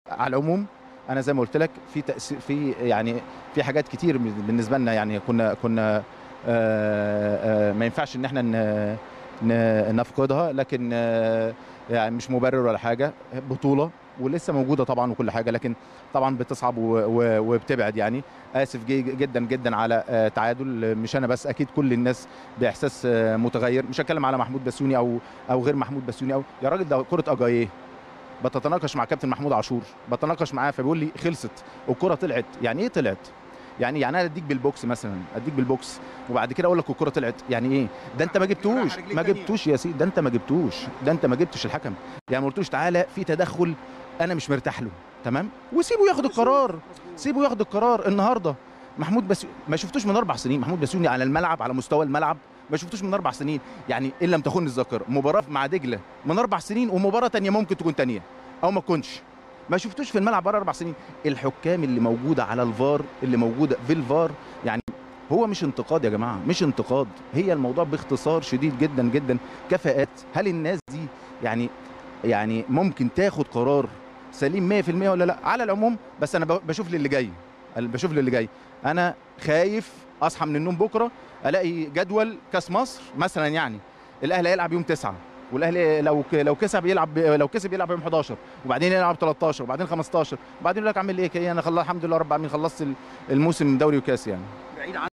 على العموم انا زي ما قلت لك في تأثير في يعني في حاجات كتير بالنسبه لنا يعني كنا كنا آه، آه، ما ينفعش ان احنا ن- ن- نفقدها لكن آه، يعني مش مبرر ولا حاجه بطوله ولسه موجوده طبعا وكل حاجه لكن طبعا بتصعب و- و- وبتبعد يعني اسف جي- جدا جدا على آه، تعادل مش انا بس اكيد كل الناس باحساس آه، متغير مش هتكلم على محمود بسيوني او او غير محمود بسيوني او يا راجل ده كره اجاييه بتتناقش مع كابتن محمود عاشور بتناقش معاه فبيقول لي خلصت الكره طلعت يعني ايه طلعت يعني يعني انا اديك بالبوكس مثلا اديك بالبوكس وبعد كده اقول لك الكره طلعت يعني ايه ده انت ما جبتوش ما جبتوش يا سيدي ده انت ما جبتوش ده انت ما جبتش الحكم يعني ما قلتوش تعالى في تدخل انا مش مرتاح له تمام وسيبه ياخد القرار سيبه ياخد القرار النهارده محمود بس ما شفتوش من اربع سنين محمود بسيوني على الملعب على مستوى الملعب ما شفتوش من اربع سنين يعني ان لم تخن الذاكره مباراه مع دجله من اربع سنين ومباراه تانية ممكن تكون تانية او ما تكونش ما شفتوش في الملعب بره اربع سنين الحكام اللي موجوده على الفار اللي موجوده في الفار يعني هو مش انتقاد يا جماعه مش انتقاد هي الموضوع باختصار شديد جدا جدا كفاءات هل الناس دي يعني يعني ممكن تاخد قرار سليم 100% ولا لا على العموم بس انا ب- بشوف للي جاي أنا بشوف للي جاي انا خايف اصحى من النوم بكره الاقي جدول كاس مصر مثلا يعني الاهلي هيلعب يوم 9 والاهلي لو ك- لو كسب يلعب لو كسب يلعب يوم 11 وبعدين يلعب 13 وبعدين 15 وبعدين يقول لك اعمل ايه كي انا خلص الحمد لله رب العالمين خلصت الموسم دوري وكاس يعني بعيد عن